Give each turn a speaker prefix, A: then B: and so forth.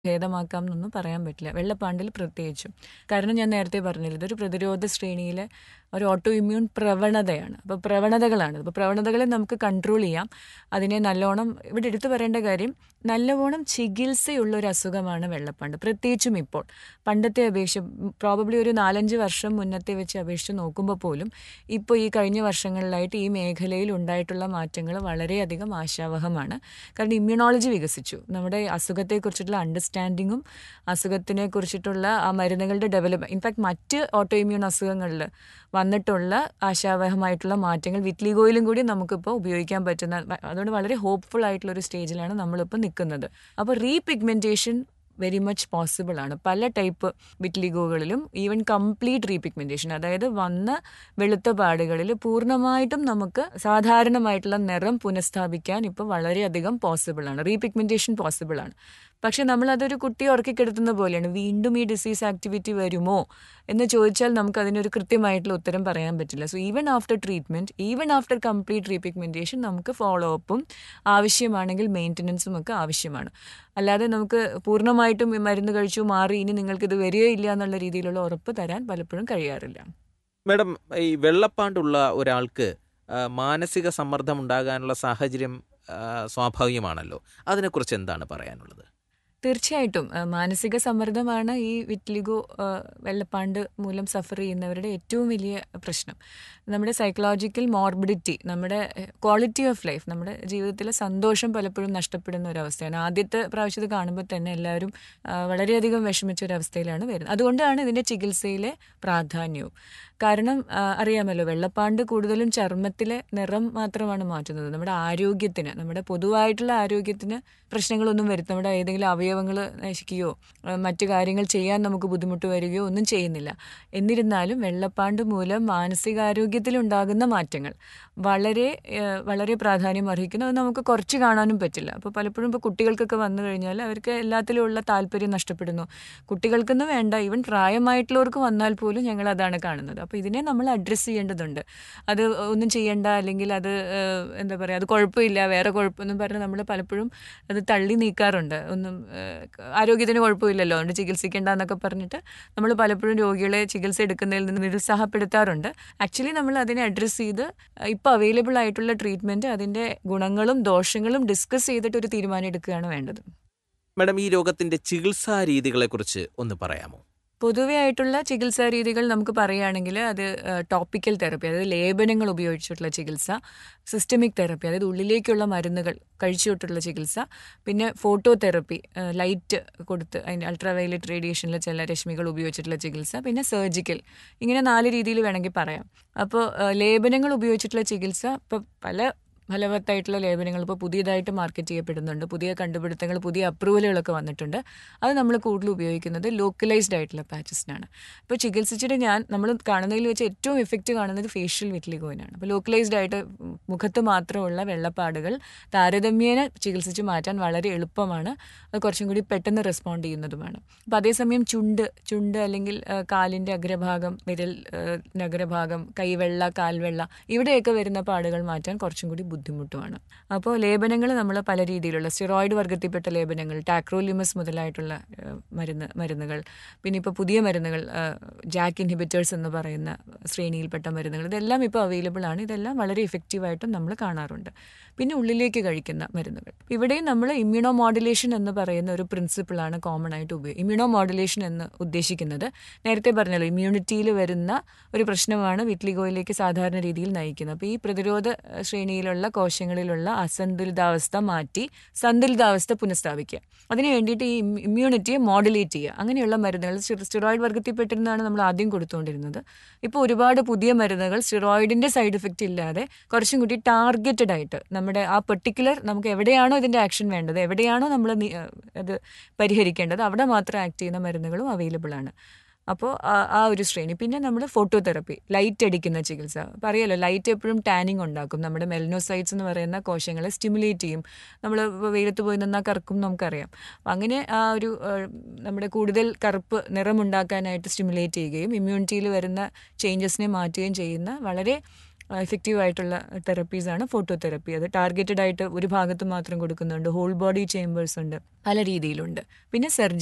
A: ഭേദമാക്കാം എന്നൊന്നും പറയാൻ പറ്റില്ല വെള്ളപ്പാണ്ടിൽ പ്രത്യേകിച്ചും കാരണം ഞാൻ നേരത്തെ പറഞ്ഞില്ല ഇതൊരു പ്രതിരോധ ശ്രേണിയിലെ ഒരു ഓട്ടോ ഇമ്മ്യൂൺ പ്രവണതയാണ് അപ്പോൾ പ്രവണതകളാണ് അപ്പോൾ പ്രവണതകളെ നമുക്ക് കൺട്രോൾ ചെയ്യാം അതിനെ നല്ലോണം ഇവിടെ എടുത്തു പറയേണ്ട കാര്യം നല്ലവണ്ണം ചികിത്സയുള്ള ഒരു അസുഖമാണ് വെള്ളപ്പാണ്ട് പ്രത്യേകിച്ചും ഇപ്പോൾ പണ്ടത്തെ അപേക്ഷ പ്രോബബ്ലി ഒരു നാലഞ്ച് വർഷം മുന്നത്തെ വെച്ച് അപേക്ഷിച്ച് നോക്കുമ്പോൾ പോലും ഇപ്പോൾ ഈ കഴിഞ്ഞ വർഷങ്ങളിലായിട്ട് ഈ മേഖലയിൽ ഉണ്ടായിട്ടുള്ള മാറ്റങ്ങൾ വളരെയധികം ആശാവഹമാണ് കാരണം ഇമ്മ്യൂണോളജി വികസിച്ചു നമ്മുടെ അസുഖത്തെക്കുറിച്ചിട്ടുള്ള അണ്ടർസ്റ്റാൻഡിങ്ങും അസുഖത്തിനെ കുറിച്ചിട്ടുള്ള ആ മരുന്നുകളുടെ ഡെവലപ്പ് ഇൻഫാക്ട് മറ്റ് ഓട്ടോ ഇമ്മ്യൂൺ അസുഖങ്ങളിൽ വന്നിട്ടുള്ള ആശാവഹമായിട്ടുള്ള മാറ്റങ്ങൾ വിറ്റ്ലിഗോയിലും കൂടി നമുക്കിപ്പോൾ ഉപയോഗിക്കാൻ പറ്റുന്ന അതുകൊണ്ട് വളരെ ഹോപ്പ്ഫുൾ ആയിട്ടുള്ള ഒരു സ്റ്റേജിലാണ് നമ്മളിപ്പോൾ നിൽക്കുന്നത് അപ്പോൾ റീപിഗ്മെൻറ്റേഷൻ വെരി മച്ച് പോസിബിൾ ആണ് പല ടൈപ്പ് വിറ്റ്ലിഗോകളിലും ഈവൻ കംപ്ലീറ്റ് റീപിഗ്മെൻറ്റേഷൻ അതായത് വന്ന വെളുത്ത പാടുകളിൽ പൂർണ്ണമായിട്ടും നമുക്ക് സാധാരണമായിട്ടുള്ള നിറം പുനഃസ്ഥാപിക്കാൻ ഇപ്പോൾ വളരെയധികം പോസിബിൾ ആണ് റീപിഗ്മെൻറ്റേഷൻ പോസിബിൾ ആണ് പക്ഷെ നമ്മൾ അതൊരു കുട്ടിയെ ഉറക്കിക്കെടുത്തുന്ന പോലെയാണ് വീണ്ടും ഈ ഡിസീസ് ആക്ടിവിറ്റി വരുമോ എന്ന് ചോദിച്ചാൽ നമുക്ക് അതിനൊരു കൃത്യമായിട്ടുള്ള ഉത്തരം പറയാൻ പറ്റില്ല so even after treatment even after complete repigmentation നമുക്ക് ഫോളോ അപ്പും ആവശ്യമാണെങ്കിൽ മെയിൻ്റനൻസും ഒക്കെ ആവശ്യമാണ് അല്ലാതെ നമുക്ക് പൂർണ്ണമായിട്ടും ഈ മരുന്ന് കഴിച്ചു മാറി ഇനി നിങ്ങൾക്കിത് വരികയില്ല എന്നുള്ള രീതിയിലുള്ള ഉറപ്പ് തരാൻ പലപ്പോഴും കഴിയാറില്ല
B: മാഡം ഈ വെള്ളപ്പാണ്ടുള്ള ഒരാൾക്ക് ആ, മാനസിക സമ്മർദ്ദം ഉണ്ടാകാനുള്ള സാഹചര്യം ആ, സ്വാഭാവികമാണല്ലോ അതിനെക്കുറിച്ച് എന്താണ് പറയാനുള്ളത്
A: തീർച്ചയായിട്ടും ആ, മാനസിക സമ്മർദ്ദമാണ് ഈ വിറ്റ്ലിഗോ ആ, വെള്ളപ്പാണ്ട് മൂലം സഫർ ചെയ്യുന്നവരുടെ ഏറ്റവും വലിയ പ്രശ്നം നമ്മുടെ സൈക്കോളജിക്കൽ മോർബിഡിറ്റി നമ്മുടെ ക്വാളിറ്റി ഓഫ് ലൈഫ് നമ്മുടെ ജീവിതത്തിലെ സന്തോഷം പലപ്പോഴും നഷ്ടപ്പെടുന്ന ഒരു അവസ്ഥയാണ് ആദ്യത്തെ പ്രാവശ്യം ഇത് കാണുമ്പോൾ തന്നെ എല്ലാവരും ആ, വളരെയധികം വിഷമിച്ച ഒരു അവസ്ഥയിലാണ് വരുന്നത് അതുകൊണ്ടാണ് ഇതിൻ്റെ ചികിത്സയിലെ പ്രാധാന്യവും കാരണം ആ, അറിയാമല്ലോ വെള്ളപ്പാണ്ട് കൂടുതലും ചർമ്മത്തിലെ നിറം മാത്രമാണ് മാറ്റുന്നത് നമ്മുടെ ആരോഗ്യത്തിന് നമ്മുടെ പൊതുവായിട്ടുള്ള ആരോഗ്യത്തിന് പ്രശ്നങ്ങളൊന്നും വരുത്തും നമ്മുടെ ഏതെങ്കിലും അവയവങ്ങൾ നശിക്കുകയോ ആ, മറ്റു കാര്യങ്ങൾ ചെയ്യാൻ നമുക്ക് ബുദ്ധിമുട്ട് വരികയോ ഒന്നും ചെയ്യുന്നില്ല എന്നിരുന്നാലും വെള്ളപ്പാണ്ട് മൂലം മാനസികാരോഗ്യത്തിലുണ്ടാകുന്ന മാറ്റങ്ങൾ വളരെ ആ, വളരെ പ്രാധാന്യം അർഹിക്കുന്നു അത് നമുക്ക് കുറച്ച് കാണാനും പറ്റില്ല അപ്പോൾ പലപ്പോഴും ഇപ്പോൾ കുട്ടികൾക്കൊക്കെ വന്നു കഴിഞ്ഞാൽ അവർക്ക് എല്ലാത്തിലുമുള്ള താല്പര്യം നഷ്ടപ്പെടുന്നു കുട്ടികൾക്കെന്ന് വേണ്ട ഈവൻ പ്രായമായിട്ടുള്ളവർക്ക് വന്നാൽ പോലും ഞങ്ങൾ അതാണ് കാണുന്നത് അപ്പോൾ ഇതിനെ നമ്മൾ അഡ്രസ്സ് ചെയ്യേണ്ടതുണ്ട് അത് ഒന്നും ചെയ്യേണ്ട അല്ലെങ്കിൽ അത് ഏഹ്, എന്താ പറയുക അത് കുഴപ്പമില്ല വേറെ കുഴപ്പമൊന്നും പറഞ്ഞ് നമ്മൾ പലപ്പോഴും അത് തള്ളി നീക്കാറുണ്ട് ഒന്നും ഏഹ്, ആരോഗ്യത്തിന് കുഴപ്പമില്ലല്ലോ അതുകൊണ്ട് ചികിത്സിക്കേണ്ട എന്നൊക്കെ പറഞ്ഞിട്ട് നമ്മൾ പലപ്പോഴും രോഗികളെ ചികിത്സ എടുക്കുന്നതിൽ നിന്ന് നിരുത്സാഹപ്പെടുത്താറുണ്ട് ആക്ച്വലി നമ്മൾ അതിനെ അഡ്രസ്സ് ചെയ്ത് ഇപ്പോൾ അവൈലബിൾ ആയിട്ടുള്ള ട്രീറ്റ്മെൻറ്റ് അതിൻ്റെ ഗുണങ്ങളും ദോഷങ്ങളും ഡിസ്കസ് ചെയ്തിട്ട് ഒരു തീരുമാനം എടുക്കുകയാണ് വേണ്ടത്
B: മാഡം ഈ രോഗത്തിന്റെ ചികിത്സാ രീതികളെക്കുറിച്ച് ഒന്ന് പറയാമോ
A: പൊതുവെ ആയിട്ടുള്ള ചികിത്സാ രീതികൾ നമുക്ക് പറയുകയാണെങ്കിൽ അത് ടോപ്പിക്കൽ തെറപ്പി അതായത് ലേപനങ്ങൾ ഉപയോഗിച്ചിട്ടുള്ള ചികിത്സ സിസ്റ്റമിക് തെറപ്പി അതായത് ഉള്ളിലേക്കുള്ള മരുന്നുകൾ കഴിച്ചുകൊണ്ടുള്ള ചികിത്സ പിന്നെ ഫോട്ടോ തെറപ്പി ലൈറ്റ് കൊടുത്ത് അതിൻ്റെ അൾട്രാവയലറ്റ് റേഡിയേഷനിലെ ചില രശ്മികൾ ഉപയോഗിച്ചിട്ടുള്ള ചികിത്സ പിന്നെ സർജിക്കൽ ഇങ്ങനെ നാല് രീതിയിൽ വേണമെങ്കിൽ പറയാം അപ്പോൾ ലേപനങ്ങൾ ഉപയോഗിച്ചിട്ടുള്ള ചികിത്സ ഇപ്പോൾ പല ഫലവത്തായിട്ടുള്ള ലേപനങ്ങൾ ഇപ്പോൾ പുതിയതായിട്ട് മാർക്കറ്റ് ചെയ്യപ്പെടുന്നുണ്ട് പുതിയ കണ്ടുപിടുത്തങ്ങൾ പുതിയ അപ്രൂവലുകളൊക്കെ വന്നിട്ടുണ്ട് അത് നമ്മൾ കൂടുതൽ ഉപയോഗിക്കുന്നത് ലോക്കലൈസ്ഡ് ആയിട്ടുള്ള പാച്ചസിനാണ് ഇപ്പോൾ ചികിത്സിച്ചിട്ട് ഞാൻ നമ്മൾ കാണുന്നതിൽ വെച്ച് ഏറ്റവും എഫക്റ്റ് കാണുന്നത് ഫേഷ്യൽ വിറ്റ്ലിഗോയിനാണ് അപ്പോൾ ലോക്കലൈസ്ഡ് ആയിട്ട് മുഖത്ത് മാത്രമുള്ള വെള്ളപ്പാടുകൾ താരതമ്യേന ചികിത്സിച്ച് മാറ്റാൻ വളരെ എളുപ്പമാണ് അത് കുറച്ചും കൂടി പെട്ടെന്ന് റെസ്പോണ്ട് ചെയ്യുന്നതുമാണ് അപ്പോൾ അതേസമയം ചുണ്ട് ചുണ്ട് അല്ലെങ്കിൽ ആ, കാലിൻ്റെ അഗ്രഭാഗം വിരൽ ആ, നഗരഭാഗം കൈവെള്ള കാൽവെള്ള ഇവിടെയൊക്കെ വരുന്ന പാടുകൾ മാറ്റാൻ കുറച്ചും കൂടി ബുദ്ധിമുട്ടുമാണ് അപ്പോൾ ലേപനങ്ങൾ നമ്മൾ പല രീതിയിലുള്ള സ്റ്റിറോയിഡ് വർഗത്തിൽപ്പെട്ട ലേപനങ്ങൾ ടാക്രോലിമസ് മുതലായിട്ടുള്ള ആ, മരുന്ന് മരുന്നുകൾ പിന്നെ ഇപ്പോൾ പുതിയ മരുന്നുകൾ ജാക്ക് ഇൻഹിബിറ്റേഴ്സ് എന്ന് പറയുന്ന ശ്രേണിയിൽപ്പെട്ട മരുന്നുകൾ ഇതെല്ലാം ഇപ്പോൾ അവൈലബിൾ ആണ് ഇതെല്ലാം വളരെ ഇഫക്റ്റീവായിട്ടും നമ്മൾ കാണാറുണ്ട് പിന്നെ ഉള്ളിലേക്ക് കഴിക്കുന്ന മരുന്നുകൾ ഇവിടെയും നമ്മൾ ഇമ്മ്യൂണോ മോഡുലേഷൻ എന്ന് പറയുന്ന ഒരു പ്രിൻസിപ്പിളാണ് കോമൺ ആയിട്ട് ഉപയോഗം ഇമ്മ്യൂണോ മോഡുലേഷൻ എന്ന് ഉദ്ദേശിക്കുന്നത് നേരത്തെ പറഞ്ഞല്ലോ ഇമ്മ്യൂണിറ്റിയിൽ വരുന്ന ഒരു പ്രശ്നമാണ് വിറ്റ്ലിഗോയിലേക്ക് സാധാരണ രീതിയിൽ നയിക്കുന്നത് അപ്പോൾ ഈ പ്രതിരോധ ഏഹ്, ശ്രേണിയിലുള്ള കോശങ്ങളിലുള്ള അസന്തുലിതാവസ്ഥ മാറ്റി സന്തുലിതാവസ്ഥ പുനഃസ്ഥാപിക്കുക അതിന് വേണ്ടിയിട്ട് ഈ ഇമ്മ്യൂണിറ്റിയെ മോഡുലേറ്റ് ചെയ്യുക അങ്ങനെയുള്ള മരുന്നുകൾ സ്റ്റി- സ്റ്റിറോയിഡ് വർഗത്തിൽപ്പെട്ടിരുന്നതാണ് നമ്മൾ ആദ്യം കൊടുത്തുകൊണ്ടിരുന്നത് ഇപ്പോൾ ഒരുപാട് പുതിയ മരുന്നുകൾ സ്റ്റിറോയിഡിൻ്റെ സൈഡ് ഇഫക്റ്റ് ഇല്ലാതെ കുറച്ചും കൂടി ടാർഗറ്റഡ് ആയിട്ട് നമ്മുടെ ആ പെർട്ടിക്കുലർ നമുക്ക് എവിടെയാണോ ഇതിൻ്റെ ആക്ഷൻ വേണ്ടത് എവിടെയാണോ നമ്മൾ നി- അത് പരിഹരിക്കേണ്ടത് അവിടെ മാത്രം ആക്ട് ചെയ്യുന്ന മരുന്നുകളും അവൈലബിൾ ആണ് അപ്പോൾ ആ- ആ ഒരു ശ്രേണി പിന്നെ നമ്മൾ ഫോട്ടോ തെറപ്പി ലൈറ്റ് അടിക്കുന്ന ചികിത്സ അപ്പോൾ അറിയാലോ ലൈറ്റ് എപ്പോഴും ടാനിങ് ഉണ്ടാക്കും നമ്മുടെ മെലനോസൈറ്റ്സ് എന്ന് പറയുന്ന കോശങ്ങളെ സ്റ്റിമുലേറ്റ് ചെയ്യും നമ്മൾ വെയിലത്ത് പോയി നിന്നാൽ കറുക്കും നമുക്കറിയാം അപ്പം അങ്ങനെ ആ ഒരു ആ, നമ്മുടെ കൂടുതൽ കറുപ്പ് നിറമുണ്ടാക്കാനായിട്ട് സ്റ്റിമുലേറ്റ് ചെയ്യുകയും ഇമ്മ്യൂണിറ്റിയിൽ വരുന്ന ചേഞ്ചസിനെ മാറ്റുകയും ചെയ്യുന്ന വളരെ എഫക്റ്റീവ് ആയിട്ടുള്ള തെറപ്പീസാണ് ഫോട്ടോ തെറപ്പി അത് ടാർഗറ്റഡ് ആയിട്ട് ഒരു ഭാഗത്ത് മാത്രം കൊടുക്കുന്നുണ്ട് ഹോൾ ബോഡി ചേമ്പേഴ്സ് ഉണ്ട് പല രീതിയിലുണ്ട് പിന്നെ സർജറി